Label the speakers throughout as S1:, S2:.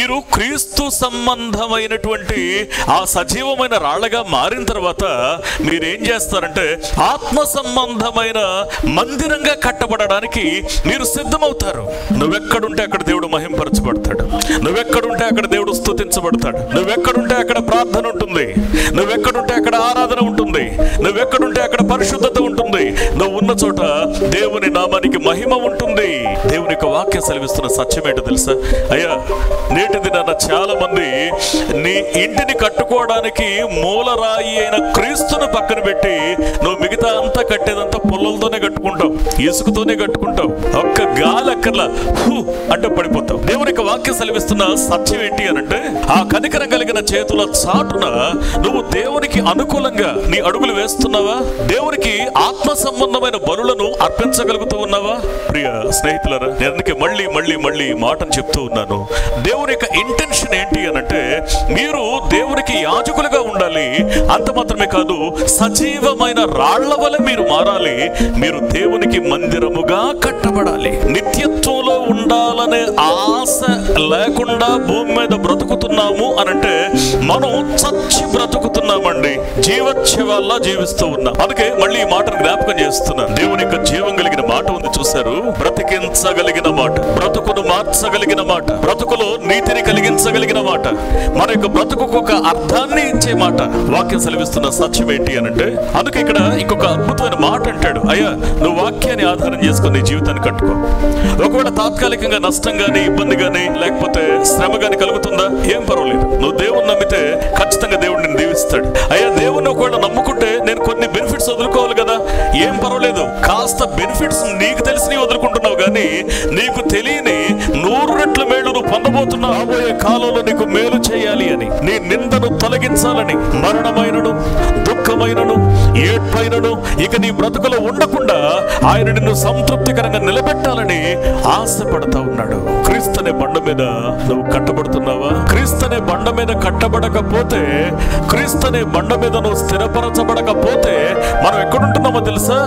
S1: మీరు క్రీస్తు సంబంధమైనటువంటి ఆ సజీవమైన రాళ్లగా మారిన తర్వాత మీరేం చేస్తారంటే ఆత్మ సంబంధమైన మందిరంగా కట్టబడడానికి మీరు సిద్ధమవుతారు నువ్వెక్కడుంటే అక్కడ దేవుడు మహింపరచబడతాడు నువ్వెక్కడుంటే అక్కడ దేవుడు స్తుతించబడతాడు నువ్వెక్కడుంటే అక్కడ ప్రార్థన ఉంటుంది నువ్వెక్కడుంటే అక్కడ ఆరాధన ఉంటుంది నువ్వెక్కడుంటే అక్కడ పరిశుద్ధత ఉంటుంది నువ్వు ఉన్న చోట దేవుని నామానికి మహిమ ఉంటుంది దేవుని యొక్క వాక్యం సెలవిస్తున్న సత్యం ఏంటో తెలుసా అయ్యా నేటి దినాన చాలా మంది నీ ఇంటిని కట్టుకోవడానికి మూలరాయి అయిన క్రీస్తును పక్కన పెట్టి నువ్వు మిగతా అంతా కట్టేదంతా పుల్లలతోనే కట్టుకుంటావు ఇసుకతోనే కట్టుకుంటావు ఒక్క గాలి అక్కర్లా హూ అంటే పడిపోతావు దేవుని యొక్క వాక్యం సెలవిస్తున్న సత్యం ఏంటి అనంటే ఆ కనికరం కలిగిన చేతుల చాటున నువ్వు దేవునికి అనుకూలంగా నీ అడుగులు వేస్తున్నావా దేవునికి ఆత్మ సంబంధమైన బలులను అర్పించగలుగుతూ ఉన్నావా ప్రియ స్నేహితులరా నేను అందుకే మళ్ళీ మళ్ళీ మళ్ళీ ఈ మాటను చెప్తూ ఉన్నాను దేవుని యొక్క ఇంటెన్షన్ ఏంటి అనంటే మీరు దేవునికి యాజకులుగా ఉండాలి అంత మాత్రమే కాదు సజీవమైన రాళ్ల వలె మీరు మారాలి మీరు దేవునికి మందిరముగా కట్టబడాలి నిత్యత్వంలో ఉండాలనే ఆశ లేకుండా భూమి మీద బ్రతుకుతున్నాము అనంటే మనం చచ్చి బ్రతుకుతున్నామండి జీవోత్సవాల్లా జీవిస్తూ ఉన్నాం అందుకే మళ్ళీ ఈ మాటను జ్ఞాపకం చేస్తున్నాను దేవుని యొక్క జీవం కలిగిన మాట ఉంది చూశారు బ్రతికించగలిగిన మాట బ్రతుకును మార్చగలిగిన మాట బ్రతుకులో నీతిని కలిగించగలిగిన మాట మన యొక్క బ్రతుకుకు ఒక అర్థాన్ని ఇచ్చే మాట వాక్యం సెలవిస్తున్న సత్యం ఏంటి అనంటే అందుకే ఇక్కడ ఇంకొక అద్భుతమైన మాట అంటాడు అయ్యా నువ్వు వాక్యాన్ని ఆధారం చేసుకుని నీ జీవితాన్ని కట్టుకో ఒకవేళ తాత్కాలికంగా నష్టం గానీ ఇబ్బంది గానీ లేకపోతే శ్రమ గానీ కలుగుతుందా ఏం పర్వాలేదు నువ్వు దేవుని నమ్మితే ఖచ్చితంగా దేవుడు నిన్ను దీవిస్తాడు అయ్యా దేవుణ్ణి ఒకవేళ నమ్ముకుంటే నేను కొన్ని బెనిఫిట్స్ వదులుకోవాలి కదా ఏం పర్వాలేదు కాస్త బెనిఫిట్స్ నీకు తెలిసి వదులుకుంటున్నావు కానీ నీకు తెలియని నూరు రెట్ల మేలు నువ్వు పొందబోతున్నావు రాబోయే కాలంలో నీకు మేలు చేయాలి అని నీ నిందను తొలగించాలని మరణమైనను దుఃఖమైనను ఏడ్పైనను ఇక నీ బ్రతుకులో ఉండకుండా ఆయన నిన్ను సంతృప్తికరంగా నిలబెట్టాలని ఆశపడతా ఉన్నాడు క్రీస్తనే బండ మీద నువ్వు కట్టబడుతున్నావా క్రీస్తనే బండ మీద కట్టబడకపోతే క్రీస్తనే బండ మీద నువ్వు స్థిరపరచబడకపోతే మనం ఎక్కడుంటున్నామో తెలుసా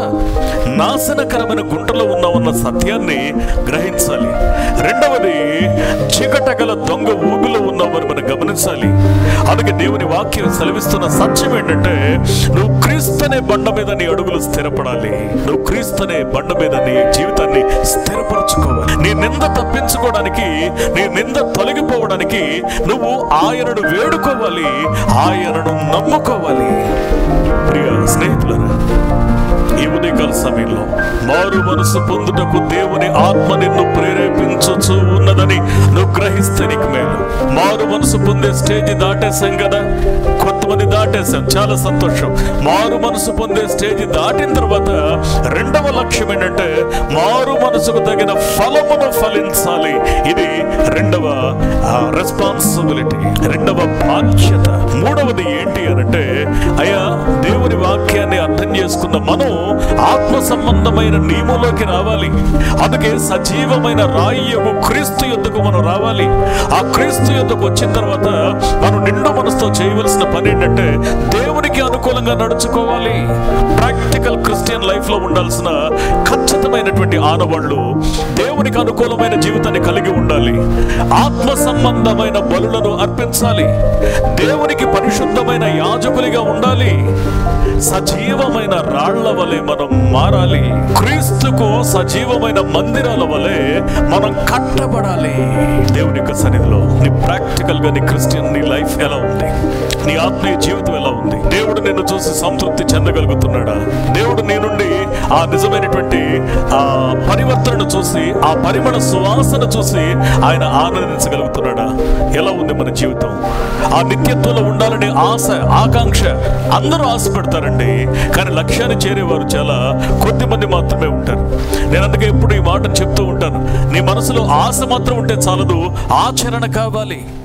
S1: నాశనకరమైన గుంటలో ఉన్నామన్న సత్యాన్ని గ్రహించాలి రెండవది చీకట గల దొంగ ఊబిలో ఉన్నామని మనం గమనించాలి అందుకే దేవుని వాక్యం సెలవిస్తున్న సత్యం ఏంటంటే నువ్వు క్రీస్తనే బండ మీద నీ అడుగులు స్థిరపడాలి నువ్వు క్రీస్తనే బండ మీద నీ జీవితాన్ని స్థిరపరచుకోవాలి నీ నింద తప్పించుకోవడానికి నీ నింద తొలగిపోవడానికి నువ్వు ఆయనను వేడుకోవాలి ఆయనను నమ్ముకోవాలి ప్రియ స్నేహితులరా ఈ ఉదయకాల సమయంలో మారు మనసు పొందుటకు దేవుని ఆత్మ నిన్ను ప్రేరేపించచ్చు ఉన్నదని నువ్వు గ్రహిస్తే నీకు మేలు మారు మనసు పొందే స్టేజ్ దాటేశాం కదా కొంతమంది దాటేశాం చాలా సంతోషం మారు మనసు పొందే స్టేజ్ దాటిన తర్వాత రెండవ లక్ష్యం ఏంటంటే మారు మనసుకు తగిన ఫలమును ఫలించాలి ఇది రెండవ రెస్పాన్సిబిలిటీ రెండవ బాధ్యత మూడవది ఏంటి అనంటే అయ్యా దేవుని వాక్యాన్ని అర్థం చేసుకున్న మనం ఆత్మ సంబంధమైన నియమంలోకి రావాలి అందుకే సజీవమైన రాయ్యము క్రీస్తు యొద్దకు మనం రావాలి ఆ క్రీస్తు యొద్దకు వచ్చిన తర్వాత మనం నిండు మనసుతో చేయవలసిన పని ఏంటంటే దేవునికి అనుకూలంగా నడుచుకోవాలి ప్రాక్టికల్ క్రిస్టియన్ లైఫ్ లో ఉండాల్సిన ఖచ్చితమైనటువంటి ఆనవాళ్ళు దేవునికి అనుకూలమైన జీవితాన్ని కలిగి ఉండాలి ఆత్మ సంబంధమైన బలులను అర్పించాలి దేవునికి పరిశుద్ధమైన యాజకులుగా ఉండాలి సజీవమైన రాళ్ల వలె మనం మారాలి క్రీస్తుకు సజీవమైన మందిరాల వలె మనం కట్టబడాలి దేవుని యొక్క సన్నిధిలో నీ ప్రాక్టికల్ గా నీ క్రిస్టియన్ నీ లైఫ్ ఎలా ఉంది నీ ఆత్మీయ జీవితం ఎలా ఉంది దేవుడు నిన్ను చూసి సంతృప్తి చెందగలుగుతున్నాడా దేవుడు నీ నుండి ఆ నిజమైనటువంటి ఆ పరివర్తనను చూసి ఆ పరిమళ సువాసన చూసి ఆయన ఆనందించగలుగుతున్నాడా ఎలా ఉంది మన జీవితం ఆ నిత్యత్వంలో ఉండాలనే ఆశ ఆకాంక్ష అందరూ ఆశ పెడతారండి కానీ లక్ష్యాన్ని చేరేవారు చాలా కొద్ది మంది మాత్రమే ఉంటారు నేను అందుకే ఎప్పుడు ఈ మాటను చెప్తూ ఉంటాను నీ మనసులో ఆశ మాత్రం ఉంటే చాలదు ఆచరణ కావాలి